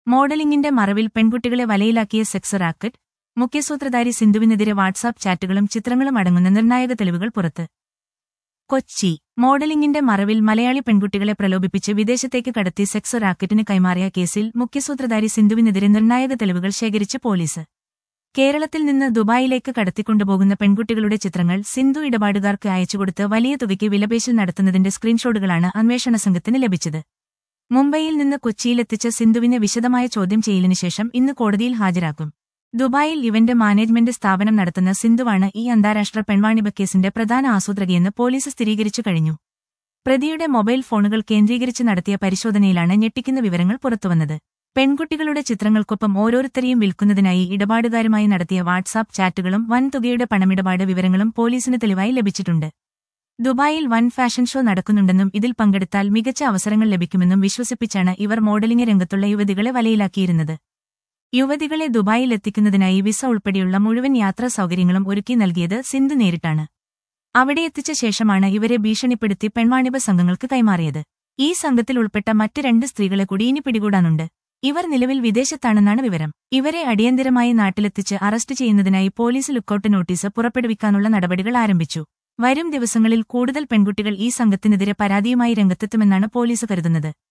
മോഡലിംഗിന്റെ മറവിൽ പെൺകുട്ടികളെ വലയിലാക്കിയ സെക്സ് റാക്കറ്റ് മുഖ്യസൂത്രധാരി സിന്ധുവിനെതിരെ വാട്സാപ്പ് ചാറ്റുകളും ചിത്രങ്ങളും അടങ്ങുന്ന നിർണായക തെളിവുകൾ പുറത്ത് കൊച്ചി മോഡലിംഗിന്റെ മറവിൽ മലയാളി പെൺകുട്ടികളെ പ്രലോഭിപ്പിച്ച് വിദേശത്തേക്ക് കടത്തി സെക്സ് റാക്കറ്റിന് കൈമാറിയ കേസിൽ മുഖ്യസൂത്രധാരി സിന്ധുവിനെതിരെ നിർണായക തെളിവുകൾ ശേഖരിച്ച് പോലീസ് കേരളത്തിൽ നിന്ന് ദുബായിലേക്ക് കടത്തിക്കൊണ്ടുപോകുന്ന പെൺകുട്ടികളുടെ ചിത്രങ്ങൾ സിന്ധു ഇടപാടുകാർക്ക് അയച്ചുകൊടുത്ത് വലിയ തുകയ്ക്ക് വിലപേശൽ നടത്തുന്നതിന്റെ സ്ക്രീൻഷോട്ടുകളാണ് അന്വേഷണ സംഘത്തിന് ലഭിച്ചത് മുംബൈയിൽ നിന്ന് കൊച്ചിയിലെത്തിച്ച സിന്ധുവിനെ വിശദമായ ചോദ്യം ചെയ്യലിനു ശേഷം ഇന്ന് കോടതിയിൽ ഹാജരാക്കും ദുബായിൽ ഇവന്റ് മാനേജ്മെന്റ് സ്ഥാപനം നടത്തുന്ന സിന്ധുവാണ് ഈ അന്താരാഷ്ട്ര പെൺവാണിഭ കേസിന്റെ പ്രധാന ആസൂത്രകയെന്ന് പോലീസ് സ്ഥിരീകരിച്ചു കഴിഞ്ഞു പ്രതിയുടെ മൊബൈൽ ഫോണുകൾ കേന്ദ്രീകരിച്ച് നടത്തിയ പരിശോധനയിലാണ് ഞെട്ടിക്കുന്ന വിവരങ്ങൾ പുറത്തുവന്നത് പെൺകുട്ടികളുടെ ചിത്രങ്ങൾക്കൊപ്പം ഓരോരുത്തരെയും വിൽക്കുന്നതിനായി ഇടപാടുകാരുമായി നടത്തിയ വാട്സാപ്പ് ചാറ്റുകളും വൻതുകയുടെ പണമിടപാട് വിവരങ്ങളും പോലീസിന് തെളിവായി ലഭിച്ചിട്ടുണ്ട് ദുബായിൽ വൻ ഫാഷൻ ഷോ നടക്കുന്നുണ്ടെന്നും ഇതിൽ പങ്കെടുത്താൽ മികച്ച അവസരങ്ങൾ ലഭിക്കുമെന്നും വിശ്വസിപ്പിച്ചാണ് ഇവർ മോഡലിംഗ് രംഗത്തുള്ള യുവതികളെ വലയിലാക്കിയിരുന്നത് യുവതികളെ ദുബായിൽ എത്തിക്കുന്നതിനായി വിസ ഉൾപ്പെടെയുള്ള മുഴുവൻ യാത്രാ സൗകര്യങ്ങളും ഒരുക്കി നൽകിയത് സിന്ധു നേരിട്ടാണ് അവിടെ എത്തിച്ച ശേഷമാണ് ഇവരെ ഭീഷണിപ്പെടുത്തി പെൺവാണിഭ സംഘങ്ങൾക്ക് കൈമാറിയത് ഈ സംഘത്തിൽ ഉൾപ്പെട്ട മറ്റ് രണ്ട് സ്ത്രീകളെ കൂടി ഇനി പിടികൂടാനുണ്ട് ഇവർ നിലവിൽ വിദേശത്താണെന്നാണ് വിവരം ഇവരെ അടിയന്തരമായി നാട്ടിലെത്തിച്ച് അറസ്റ്റ് ചെയ്യുന്നതിനായി പോലീസ് ലുക്കൌട്ട് നോട്ടീസ് പുറപ്പെടുവിക്കാനുള്ള നടപടികൾ ആരംഭിച്ചു വരും ദിവസങ്ങളിൽ കൂടുതൽ പെൺകുട്ടികൾ ഈ സംഘത്തിനെതിരെ പരാതിയുമായി രംഗത്തെത്തുമെന്നാണ് പോലീസ് കരുതുന്നത്